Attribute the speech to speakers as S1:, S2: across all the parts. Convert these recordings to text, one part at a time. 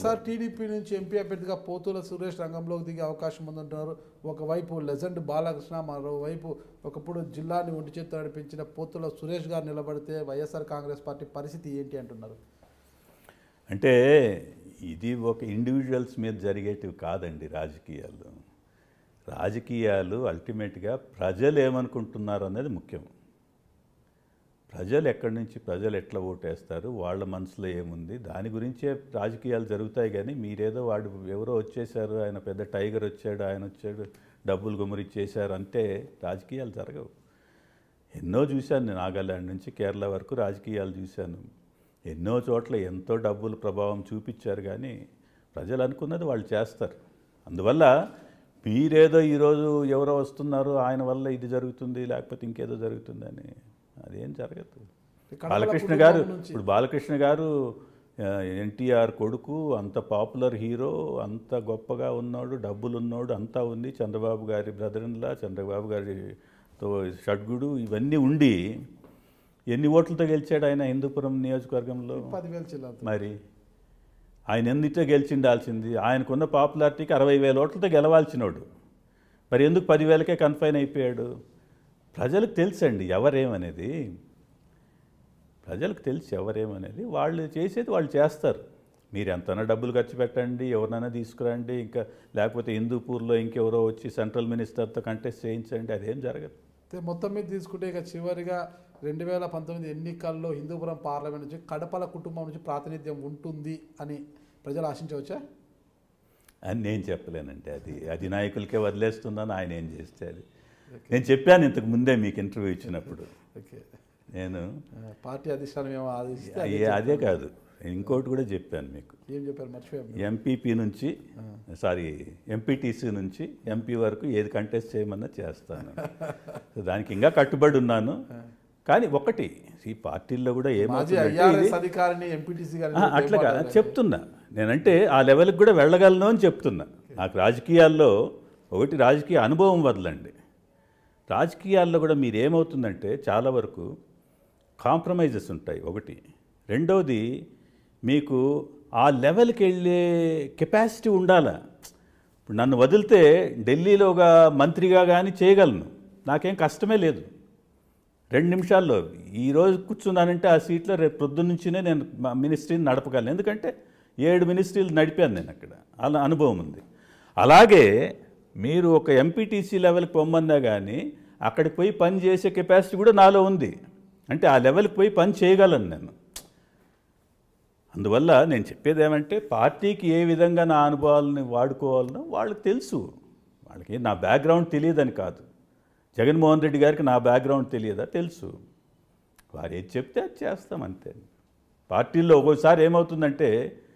S1: ఈసారి టీడీపీ నుంచి ఎంపీ అభ్యర్థిగా పోతుల సురేష్ రంగంలోకి దిగే అవకాశం ఉందంటున్నారు ఒకవైపు లెజెండ్ బాలకృష్ణ మరోవైపు ఒకప్పుడు జిల్లాని ఒంటి చేత్తో నడిపించిన పోతుల సురేష్ గారు నిలబడితే వైఎస్ఆర్ కాంగ్రెస్ పార్టీ పరిస్థితి ఏంటి అంటున్నారు
S2: అంటే ఇది ఒక ఇండివిజువల్స్ మీద జరిగేటివి కాదండి రాజకీయాలు రాజకీయాలు అల్టిమేట్గా ప్రజలు ఏమనుకుంటున్నారు అనేది ముఖ్యం ప్రజలు ఎక్కడి నుంచి ప్రజలు ఎట్లా ఓటేస్తారు వాళ్ళ మనసులో ఏముంది దాని గురించే రాజకీయాలు జరుగుతాయి కానీ మీరేదో వాడు ఎవరో వచ్చేసారు ఆయన పెద్ద టైగర్ వచ్చాడు ఆయన వచ్చాడు డబ్బులు గుమ్మరిచ్చేశారు అంటే రాజకీయాలు జరగవు ఎన్నో చూశాను నేను నాగాల్యాండ్ నుంచి కేరళ వరకు రాజకీయాలు చూశాను ఎన్నో చోట్ల ఎంతో డబ్బులు ప్రభావం చూపించారు కానీ ప్రజలు అనుకున్నది వాళ్ళు చేస్తారు అందువల్ల మీరేదో ఈరోజు ఎవరో వస్తున్నారు ఆయన వల్ల ఇది జరుగుతుంది లేకపోతే ఇంకేదో జరుగుతుందని అదేం జరగదు
S1: కడపల
S2: బాలకృష్ణ
S1: కుటుంబం
S2: గారు
S1: నుంచి-
S2: ఇప్పుడు బాలకృష్ణ గారు ఎన్టీఆర్ కొడుకు అంత పాపులర్ హీరో అంత గొప్పగా ఉన్నాడు డబ్బులు ఉన్నాడు అంతా ఉంది చంద్రబాబు గారి బ్రదర్లా చంద్రబాబు గారితో షడ్గుడు ఇవన్నీ ఉండి ఎన్ని ఓట్లతో గెలిచాడు ఆయన హిందూపురం నియోజకవర్గంలో
S1: పదివేలు చిల్లర
S2: మరి ఆయన ఎందుతో గెలిచిండాల్సింది ఆయనకున్న పాపులారిటీకి అరవై వేల ఓట్లతో గెలవాల్సినోడు మరి ఎందుకు పదివేలకే కన్ఫైన్ అయిపోయాడు ప్రజలకు తెలుసండి ఎవరేమనేది ప్రజలకు తెలుసు ఎవరేమనేది వాళ్ళు చేసేది వాళ్ళు చేస్తారు మీరు ఎంతైనా డబ్బులు ఖర్చు పెట్టండి ఎవరినైనా తీసుకురండి ఇంకా లేకపోతే హిందూపూర్లో ఇంకెవరో వచ్చి సెంట్రల్ మినిస్టర్తో కంటెస్ట్ చేయించండి అదేం జరగదు
S1: అయితే మొత్తం మీద తీసుకుంటే ఇక చివరిగా రెండు వేల పంతొమ్మిది ఎన్నికల్లో హిందూపురం పార్లమెంట్ నుంచి కడపల కుటుంబం నుంచి ప్రాతినిధ్యం ఉంటుంది అని ప్రజలు ఆశించవచ్చా
S2: అని నేను చెప్పలేనండి అది అధినాయకులకే వదిలేస్తున్నాను ఆయన ఏం చేస్తే అది నేను చెప్పాను ఇంతకు ముందే మీకు ఇంటర్వ్యూ ఇచ్చినప్పుడు
S1: ఓకే
S2: నేను
S1: ఆ, పార్టీ అధిష్టానం ఏమో ఆదేశిస్తే అదే
S2: అయ్యే- అదే కాదు ఇంకోటి కూడా చెప్పాను మీకు
S1: ఏం చెప్పారు మర్చిపోయాం
S2: ఎంపీపీ నుంచి సారీ ఎంపీటీసీ నుంచి ఎంపీ వరకు ఏది కంటెస్ట్ చేయమన్నా చేస్తాను సో దానికి ఇంకా కట్టుబడి ఉన్నాను కానీ ఒకటి ఈ పార్టీల్లో కూడా
S1: మాజీ
S2: ఏమవుతుందంటే
S1: ఐఆర్ఎస్
S2: ఇది-
S1: అధికారిని ఎంపీటీసీ
S2: ఆ,
S1: గారిని
S2: అట్లా కాదు చెప్తున్నా నేనంటే ఆ లెవెల్కి కూడా వెళ్ళగలను అని చెప్తున్నా నాకు రాజకీయాల్లో ఒకటి రాజకీయ అనుభవం వదలండి రాజకీయాల్లో కూడా మీరు ఏమవుతుందంటే చాలా వరకు కాంప్రమైజెస్ ఉంటాయి ఒకటి రెండవది మీకు ఆ లెవెల్కి వెళ్ళే కెపాసిటీ ఉండాలా ఇప్పుడు నన్ను వదిలితే ఢిల్లీలోగా మంత్రిగా కానీ చేయగలను నాకేం కష్టమే లేదు రెండు నిమిషాల్లో ఈరోజు కూర్చున్నానంటే ఆ సీట్లో రేపు పొద్దున్న నుంచినే నేను మా మినిస్ట్రీని నడపగలను ఎందుకంటే ఏడు మినిస్ట్రీలు నడిపాను నేను అక్కడ అలా అనుభవం ఉంది అలాగే మీరు ఒక ఎంపీటీసీ లెవెల్కి పొమ్మన్నా కానీ అక్కడికి పోయి పని చేసే కెపాసిటీ కూడా నాలో ఉంది అంటే ఆ లెవెల్కి పోయి పని చేయగలను నేను అందువల్ల నేను చెప్పేది ఏమంటే పార్టీకి ఏ విధంగా నా అనుభవాలని వాడుకోవాలనో వాళ్ళకి తెలుసు వాళ్ళకి నా బ్యాక్గ్రౌండ్ తెలియదని కాదు జగన్మోహన్ రెడ్డి గారికి నా బ్యాక్గ్రౌండ్ తెలియదా తెలుసు వారు ఏది చెప్తే అది చేస్తాం అంతే పార్టీల్లో ఒక్కోసారి ఏమవుతుందంటే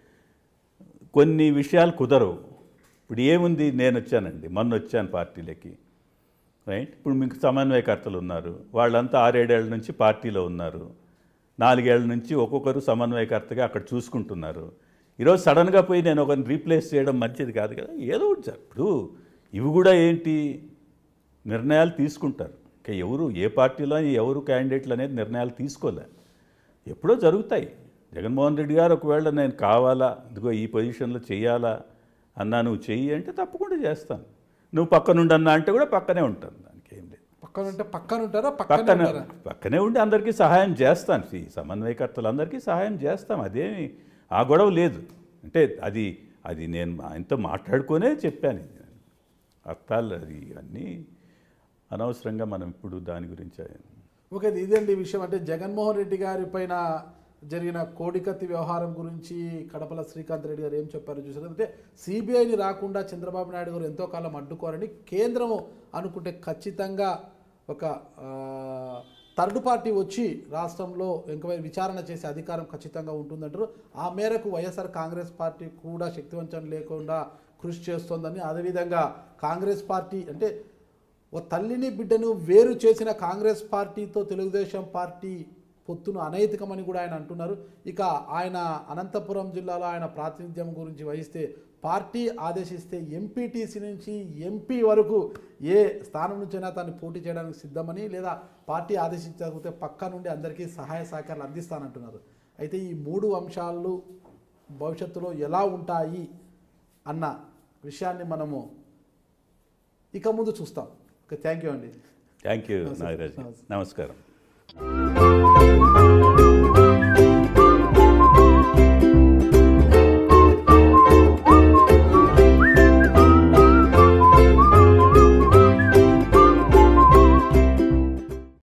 S2: కొన్ని విషయాలు కుదరవు ఇప్పుడు ఏముంది నేను వచ్చానండి మొన్న వచ్చాను పార్టీలకి రైట్ ఇప్పుడు మీకు సమన్వయకర్తలు ఉన్నారు వాళ్ళంతా ఆరేడేళ్ల నుంచి పార్టీలో ఉన్నారు నాలుగేళ్ల నుంచి ఒక్కొక్కరు సమన్వయకర్తగా అక్కడ చూసుకుంటున్నారు ఈరోజు సడన్గా పోయి నేను ఒకరిని రీప్లేస్ చేయడం మంచిది కాదు కదా ఏదో ఒకటి జర- ఇప్పుడు ఇవి కూడా ఏంటి నిర్ణయాలు తీసుకుంటారు ఇంకా ఎవరు ఏ పార్టీలో ఎవరు క్యాండిడేట్లు అనేది నిర్ణయాలు తీసుకోలే ఎప్పుడో జరుగుతాయి జగన్మోహన్ రెడ్డి గారు ఒకవేళ నేను కావాలా ఇదిగో ఈ పొజిషన్లో చేయాలా అన్నా నువ్వు చెయ్యి అంటే తప్పకుండా చేస్తాను నువ్వు పక్కనుండి అన్నా అంటే కూడా పక్కనే ఉంటాను దానికి ఏం లేదు
S1: పక్కన ఉంటే పక్కన ఉంటారా పక్కన
S2: పక్కన
S1: ఉంటారా
S2: పక్కనే ఉండి అందరికీ సహాయం చేస్తాను ఈ సమన్వయకర్తలందరికీ సహాయం చేస్తాం అదేమి ఆ గొడవ లేదు అంటే అది అది నేను ఆయనతో మాట్లాడుకునే చెప్పాను ఇది. అర్థాలు అది అన్నీ అనవసరంగా మనం ఇప్పుడు దాని గురించి
S1: ఓకే ఇది ఇదండి ఈ విషయం అంటే జగన్మోహన్ రెడ్డి గారి పైన జరిగిన కోడికత్తి వ్యవహారం గురించి కడపల శ్రీకాంత్ రెడ్డి గారు ఏం చెప్పారో చూసారు అంటే సిబిఐని రాకుండా చంద్రబాబు నాయుడు గారు ఎంతో కాలం అడ్డుకోరని కేంద్రము అనుకుంటే ఖచ్చితంగా ఒక ఆ, థర్డ్ పార్టీ వచ్చి రాష్ట్రంలో ఎంక్వైరీ విచారణ చేసే అధికారం ఖచ్చితంగా ఉంటుందంటారు ఆ మేరకు వైఎస్ఆర్ కాంగ్రెస్ పార్టీ కూడా శక్తివంచన లేకుండా కృషి చేస్తోందని అదేవిధంగా కాంగ్రెస్ పార్టీ అంటే ఓ తల్లిని బిడ్డను వేరు చేసిన కాంగ్రెస్ పార్టీతో తెలుగుదేశం పార్టీ పొత్తును అనైతికమని కూడా ఆయన అంటున్నారు ఇక ఆయన అనంతపురం జిల్లాలో ఆయన ప్రాతినిధ్యం గురించి వహిస్తే పార్టీ ఆదేశిస్తే ఎంపీటీసీ నుంచి ఎంపీ వరకు ఏ స్థానం నుంచైనా తాను పోటీ చేయడానికి సిద్ధమని లేదా పార్టీ ఆదేశించకపోతే పక్క నుండి అందరికీ సహాయ సహకారాలు అందిస్తానంటున్నారు అయితే ఈ మూడు అంశాలు భవిష్యత్తులో ఎలా ఉంటాయి అన్న విషయాన్ని మనము ఇక ముందు చూస్తాం ఓకే థ్యాంక్ యూ అండి
S2: థ్యాంక్ యూ
S1: నమస్తే.
S2: నాగరాజ్
S1: నమస్తే.
S2: నమస్కారం